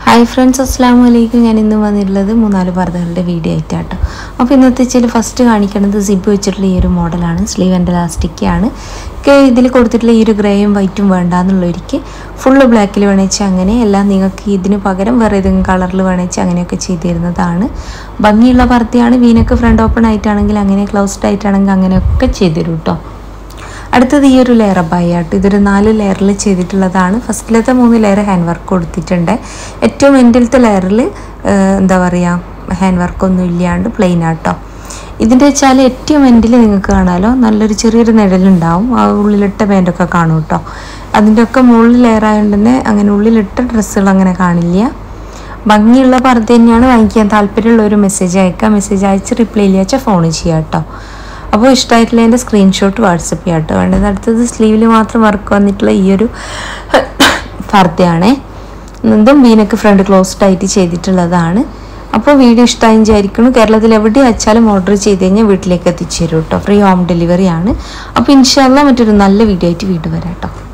hi friends അസ്സാം വലൈക്കും ഞാൻ ഇന്ന് വന്നിട്ടുള്ളത് മൂന്നാല് പർദ്ദകളുടെ വീഡിയോ ആയിട്ടാട്ടോ അപ്പോൾ ഇന്നത്തെ ചില ഫസ്റ്റ് കാണിക്കുന്നത് സിബ് വെച്ചിട്ടുള്ള ഈ ഒരു മോഡലാണ് സ്ലീവ് ആൻഡ് ഇലാസ്റ്റിക്കാണ് ഇതിൽ കൊടുത്തിട്ടുള്ള ഈ ഒരു ഗ്രേയും വൈറ്റും വേണ്ടാന്നുള്ളവർക്ക് ഫുള്ള് ബ്ലാക്കിൽ വേണേച്ചാൽ അങ്ങനെ എല്ലാം നിങ്ങൾക്ക് ഇതിന് പകരം വേറെ ഏതെങ്കിലും കളറിൽ വേണേച്ചാൽ അങ്ങനെയൊക്കെ ചെയ്തു തരുന്നതാണ് ഭംഗിയുള്ള പർദ്ദയാണ് വീനൊക്കെ ഫ്രണ്ട് ഓപ്പൺ ആയിട്ടാണെങ്കിൽ അങ്ങനെ ക്ലോസ്ഡ് ആയിട്ടാണെങ്കിൽ അങ്ങനെയൊക്കെ ചെയ്തു തരും കേട്ടോ അടുത്തത് ഈ ഒരു ലെയർ അബായിട്ട് ഇതൊരു നാല് ലെയറിൽ ചെയ്തിട്ടുള്ളതാണ് ഫസ്റ്റിലത്തെ മൂന്ന് ലെയർ ഹാൻഡ് വർക്ക് കൊടുത്തിട്ടുണ്ട് ഏറ്റവും എൻഡിലത്തെ ലെയറിൽ എന്താ പറയുക ഹാൻഡ് വർക്കൊന്നും ഇല്ലാണ്ട് പ്ലെയിൻ ആട്ടോ ഇതിൻ്റെ വെച്ചാൽ ഏറ്റവും എൻഡിൽ നിങ്ങൾക്ക് കാണാമല്ലോ നല്ലൊരു ചെറിയൊരു നിഴലുണ്ടാവും ആ ഉള്ളിലിട്ട പാൻറ്റൊക്കെ കാണും കേട്ടോ അതിൻ്റെ ഒക്കെ മുകളിൽ ലെയർ ആയതുകൊണ്ട് തന്നെ അങ്ങനെ ഉള്ളിലിട്ട ഡ്രസ്സുകൾ അങ്ങനെ കാണില്ല ഭംഗിയുള്ള പർദ്ദ തന്നെയാണ് വാങ്ങിക്കാൻ താല്പര്യമുള്ള ഒരു മെസ്സേജ് അയക്കാം മെസ്സേജ് അയച്ച് റിപ്ലൈ ഇല്ല വെച്ചാൽ ഫോൺ ചെയ്യുക കേട്ടോ അപ്പോൾ ഇഷ്ടമായിട്ടുള്ള എൻ്റെ സ്ക്രീൻഷോട്ട് വാട്സപ്പ് ചെയ്യാം കേട്ടോ വേണ്ടത് അടുത്തത് സ്ലീവിൽ മാത്രം വർക്ക് വന്നിട്ടുള്ള ഈ ഒരു പർദ്ദയാണേ ഇതും വീനൊക്കെ ഫ്രണ്ട് ക്ലോസ്ഡ് ആയിട്ട് ചെയ്തിട്ടുള്ളതാണ് അപ്പോൾ വീഡിയോ ഇഷ്ടമായി വിചാരിക്കുന്നു കേരളത്തിൽ എവിടെ വെച്ചാലും ഓർഡർ ചെയ്ത് കഴിഞ്ഞാൽ വീട്ടിലേക്ക് എത്തിച്ചു തരും കേട്ടോ ഫ്രീ ഹോം ഡെലിവറി ആണ് അപ്പോൾ ഇൻഷാല്ല മറ്റൊരു നല്ല വീഡിയോ ആയിട്ട് വീണ്ടും വരാം കേട്ടോ